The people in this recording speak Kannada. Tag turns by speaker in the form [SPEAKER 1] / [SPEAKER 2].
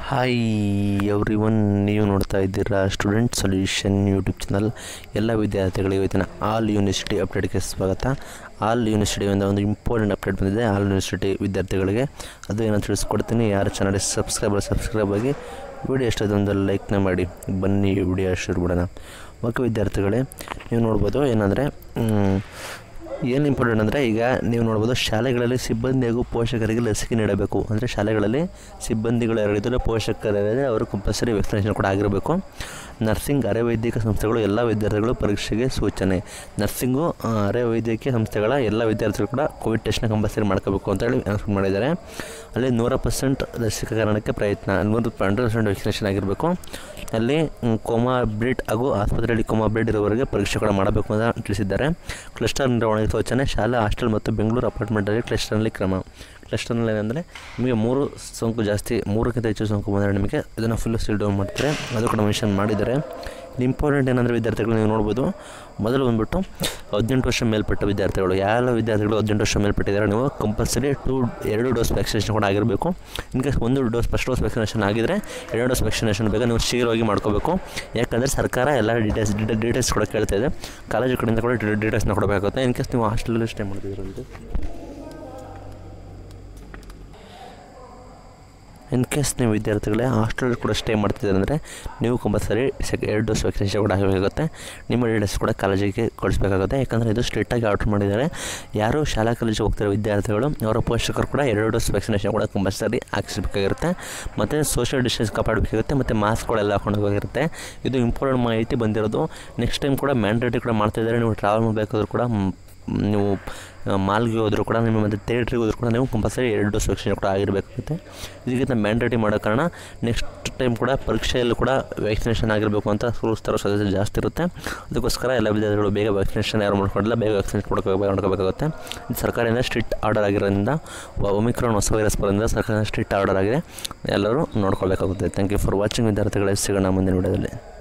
[SPEAKER 1] ಹಾಯ್ ಎವ್ರಿ ಒನ್ ನೀವು ನೋಡ್ತಾ ಇದ್ದೀರಾ ಸ್ಟೂಡೆಂಟ್ ಸೊಲ್ಯೂಷನ್ ಯೂಟ್ಯೂಬ್ ಚಾನಲ್ ಎಲ್ಲ ವಿದ್ಯಾರ್ಥಿಗಳಿಗೆ ಇವತ್ತಿನ ಆಲ್ ಯೂನಿವರ್ಸಿಟಿ ಅಪ್ಡೇಟ್ಗೆ ಸ್ವಾಗತ ಆಲ್ ಯೂನಿವರ್ಸಿಟಿಯಿಂದ ಒಂದು ಇಂಪಾರ್ಟೆಂಟ್ ಅಪ್ಡೇಟ್ ಬಂದಿದೆ ಆಲ್ ಯೂನಿವರ್ಸಿಟಿ ವಿದ್ಯಾರ್ಥಿಗಳಿಗೆ ಅದು ಏನೋ ತಿಳಿಸ್ಕೊಡ್ತೀನಿ ಯಾರು ಚಾನಲ್ ಸಬ್ಸ್ಕ್ರೈಬರ್ ಸಬ್ಸ್ಕ್ರೈಬ್ ಆಗಿ ವಿಡಿಯೋ ಎಷ್ಟೊಂದು ಲೈಕ್ನ ಮಾಡಿ ಬನ್ನಿ ವಿಡಿಯೋ ಶುರು ಬಿಡೋಣ ಓಕೆ ವಿದ್ಯಾರ್ಥಿಗಳೇ ನೀವು ನೋಡ್ಬೋದು ಏನಂದರೆ ಏನು ಇಂಪಾರ್ಟೆಂಟ್ ಅಂದರೆ ಈಗ ನೀವು ನೋಡ್ಬೋದು ಶಾಲೆಗಳಲ್ಲಿ ಸಿಬ್ಬಂದಿ ಹಾಗೂ ಪೋಷಕರಿಗೆ ಲಸಿಕೆ ನೀಡಬೇಕು ಅಂದರೆ ಶಾಲೆಗಳಲ್ಲಿ ಸಿಬ್ಬಂದಿಗಳು ಯಾರಿದ್ದಾರೆ ಪೋಷಕರಿದ್ದಾರೆ ಅವರು ಕಂಪಲ್ಸರಿ ವ್ಯಾಕ್ಸಿನೇಷನ್ ಕೂಡ ಆಗಿರಬೇಕು ನರ್ಸಿಂಗ್ ಅರೆ ವೈದ್ಯಕೀಯ ಸಂಸ್ಥೆಗಳು ಎಲ್ಲ ವಿದ್ಯಾರ್ಥಿಗಳು ಪರೀಕ್ಷೆಗೆ ಸೂಚನೆ ನರ್ಸಿಂಗು ಆ, ಅರೆ ವೈದ್ಯಕೀಯ ಸಂಸ್ಥೆಗಳ ಎಲ್ಲ ವಿದ್ಯಾರ್ಥಿಗಳು ಕೂಡ ಕೋವಿಡ್ ಟೆಸ್ಟ್ನ ಕಂಪಲ್ಸರಿ ಮಾಡ್ಕೋಬೇಕು ಅಂತೇಳಿ ಅನೌನ್ಸ್ ಮಾಡಿದ್ದಾರೆ ಅಲ್ಲಿ ನೂರ ಪರ್ಸೆಂಟ್ ಲಸಿಕೀಕರಣಕ್ಕೆ ಪ್ರಯತ್ನ ನೂರು ಹಂಡ್ರೆಡ್ ಪರ್ಸೆಂಟ್ ವ್ಯಾಕ್ಸಿನೇಷನ್ ಆಗಿರಬೇಕು ಅಲ್ಲಿ ಕೋಮಾ ಬ್ರಿಡ್ ಹಾಗೂ ಆಸ್ಪತ್ರೆಯಲ್ಲಿ ಕೋಮಾ ಬ್ರಿಡ್ ಇರುವವರೆಗೆ ಪರೀಕ್ಷೆ ಕೂಡ ಮಾಡಬೇಕು ಅಂತ ತಿಳಿಸಿದ್ದಾರೆ ಕ್ಲಸ್ಟರ್ ನಿರ್ವಹಣೆ ಸೂಚನೆ ಶಾಲಾ ಹಾಸ್ಟೆಲ್ ಮತ್ತು ಬೆಂಗಳೂರು ಅಪಾರ್ಟ್ಮೆಂಟಲ್ಲಿ ಕ್ಲಸ್ಟರ್ನಲ್ಲಿ ಕ್ರಮ ಕ್ಲಸ್ಟರ್ನಲ್ಲಿ ಏನಂದರೆ ನಿಮಗೆ ಮೂರು ಸೋಂಕು ಜಾಸ್ತಿ ಮೂರಕ್ಕಿಂತ ಹೆಚ್ಚು ಸೋಂಕು ಬಂದರೆ ನಿಮಗೆ ಇದನ್ನು ಫುಲ್ ಸೀಲ್ ಡೌನ್ ಮಾಡ್ತಾರೆ ಅದು ಕೂಡ ಮೆನ್ಷನ್ ಮಾಡಿದ್ದಾರೆ ಇಂಪಾರ್ಟೆಂಟ್ ಏನಂದರೆ ವಿದ್ಯಾರ್ಥಿಗಳು ನೀವು ನೋಡ್ಬೋದು ಮೊದಲು ಬಂದುಬಿಟ್ಟು ಹದಿನೆಂಟು ವರ್ಷ ಮೇಲ್ಪಟ್ಟ ವಿದ್ಯಾರ್ಥಿಗಳು ಯಾವ ವಿದ್ಯಾರ್ಥಿಗಳು ಹದಿನೆಂಟು ವರ್ಷ ಮೇಲ್ಪಟ್ಟಿದ್ದಾರೆ ನೀವು ಕಂಪಲ್ಸರಿ ಟೂ ಎರಡು ಡೋಸ್ ವ್ಯಾಕ್ಸಿನೇಷನ್ ಕೂಡ ಆಗಿರಬೇಕು ಇನ್ ಕೇಸ್ ಒಂದು ಡೋಸ್ ಫಸ್ಟ್ ಡೋಸ್ ವ್ಯಾಕ್ಸಿನೇಷನ್ ಆಗಿದ್ದರೆ ಎರಡು ಡೋಸ್ ವ್ಯಾಕ್ಸಿನೇಷನ್ ಬೇಗ ನೀವು ಶೀಘ್ರವಾಗಿ ಮಾಡ್ಕೋಬೇಕು ಯಾಕಂದರೆ ಸರ್ಕಾರ ಎಲ್ಲ ಡೀಟೇಲ್ಸ್ ಡೀಟೇಲ್ಸ್ ಕೂಡ ಕೇಳ್ತಾ ಇದೆ ಕಾಲೇಜು ಕಡೆಯಿಂದ ಕೂಡ ಡೀಟೇಲ್ಸ್ನ ಕೊಡಬೇಕಾಗುತ್ತೆ ಇನ್ ಕೇಸ್ ನೀವು ಹಾಸ್ಟೆಲಲ್ಲಿ ಸ್ಟೇ ಮಾಡ್ತಿದ್ದೀರಂತೆ ಇನ್ ಕೇಸ್ ನೀವು ವಿದ್ಯಾರ್ಥಿಗಳೇ ಹಾಸ್ಟೆಲ್ ಕೂಡ ಸ್ಟೇ ಮಾಡ್ತಿದ್ದಾರೆ ಅಂದರೆ ನೀವು ಕಂಪಲ್ಸರಿ ಸೆಕ್ ಎರಡು ಡೋಸ್ ವ್ಯಾಕ್ಸಿನೇಷನ್ ಕೂಡ ಆಗಬೇಕಾಗುತ್ತೆ ನಿಮ್ಮ ಡೀಟೇಲ್ಸ್ ಕೂಡ ಕಾಲೇಜಿಗೆ ಕಳಿಸ್ಬೇಕಾಗುತ್ತೆ ಯಾಕಂದರೆ ಇದು ಸ್ಟ್ರಿಕ್ಟಾಗಿ ಆರ್ಡರ್ ಮಾಡಿದ್ದಾರೆ ಯಾರು ಶಾಲಾ ಕಾಲೇಜಿಗೆ ಹೋಗ್ತಿರೋ ವಿದ್ಯಾರ್ಥಿಗಳು ಅವರ ಪೋಷಕರು ಕೂಡ ಎರಡು ಡೋಸ್ ವ್ಯಾಕ್ಸಿನೇಷನ್ ಕೂಡ ಕಂಪಲ್ಸರಿ ಹಾಕಿಸ್ಬೇಕಾಗಿರುತ್ತೆ ಮತ್ತು ಸೋಷಿಯಲ್ ಡಿಸ್ಟೆನ್ಸ್ ಕಾಪಾಡಬೇಕಾಗುತ್ತೆ ಮತ್ತು ಮಾಸ್ಕ್ಗಳೆಲ್ಲ ಹಾಕೊಂಡು ಹೋಗಿರುತ್ತೆ ಇದು ಇಂಪಾರ್ಟೆಂಟ್ ಮಾಹಿತಿ ಬಂದಿರೋದು ನೆಕ್ಸ್ಟ್ ಟೈಮ್ ಕೂಡ ಮ್ಯಾಂಡೇಟರಿ ಕೂಡ ಮಾಡ್ತಿದ್ದಾರೆ ನೀವು ಟ್ರಾವೆಲ್ ಮಾಡಬೇಕಾದ್ರೂ ಕೂಡ ಮ್, ನೀವು ಮಾಲ್ಗೆ ಹೋದರೂ ಕೂಡ ನಿಮ್ಮ ಮತ್ತು ಥಿಯೇಟ್ರಿಗೆ ಹೋದರೂ ಕೂಡ ನೀವು ಕಂಪಲ್ಸರಿ ಎರಡು ಡೋಸ್ ವ್ಯಾಕ್ಸಿನ್ ಕೂಡ ಆಗಿರಬೇಕಾಗುತ್ತೆ ಇದಕ್ಕಿಂತ ಮ್ಯಾಂಡೇಟರಿ ಮಾಡೋ ಕಾರಣ ನೆಕ್ಸ್ಟ್ ಟೈಮ್ ಕೂಡ ಪರೀಕ್ಷೆಯಲ್ಲೂ ಕೂಡ ವ್ಯಾಕ್ಸಿನೇಷನ್ ಆಗಿರಬೇಕು ಅಂತ ರೂಲ್ಸ್ ತರೋ ಸಾಧ್ಯತೆ ಜಾಸ್ತಿ ಇರುತ್ತೆ ಅದಕ್ಕೋಸ್ಕರ ಎಲ್ಲ ವಿದ್ಯಾರ್ಥಿಗಳು ಬೇಗ ವ್ಯಾಕ್ಸಿನೇಷನ್ ಯಾರು ಮಾಡ್ಕೊಂಡಿಲ್ಲ ಬೇಗ ವ್ಯಾಕ್ಸಿನೇಷನ್ ಕೊಡ್ಕೋಬೇಕು ಮಾಡ್ಕೋಬೇಕಾಗುತ್ತೆ ಇದು ಸರ್ಕಾರದಿಂದ ಸ್ಟ್ರಿಕ್ಟ್ ಆರ್ಡರ್ ಆಗಿರೋದ್ರಿಂದ ಒಮಿಕ್ರಾನ್ ಹೊಸ ವೈರಸ್ ಬರೋದ್ರಿಂದ ಸರ್ಕಾರದಿಂದ ಸ್ಟ್ರಿಕ್ಟ್ ಆರ್ಡರ್ ಆಗಿದೆ ಎಲ್ಲರೂ ನೋಡ್ಕೊಳ್ಬೇಕಾಗುತ್ತೆ ಥ್ಯಾಂಕ್ ಯು ಫಾರ್ ವಾಚಿಂಗ್ ವಿದ್ಯಾರ್ಥಿಗಳೇ ಸಿಗೋಣ ಮುಂದಿನ ವಿಡಿಯೋದಲ್ಲಿ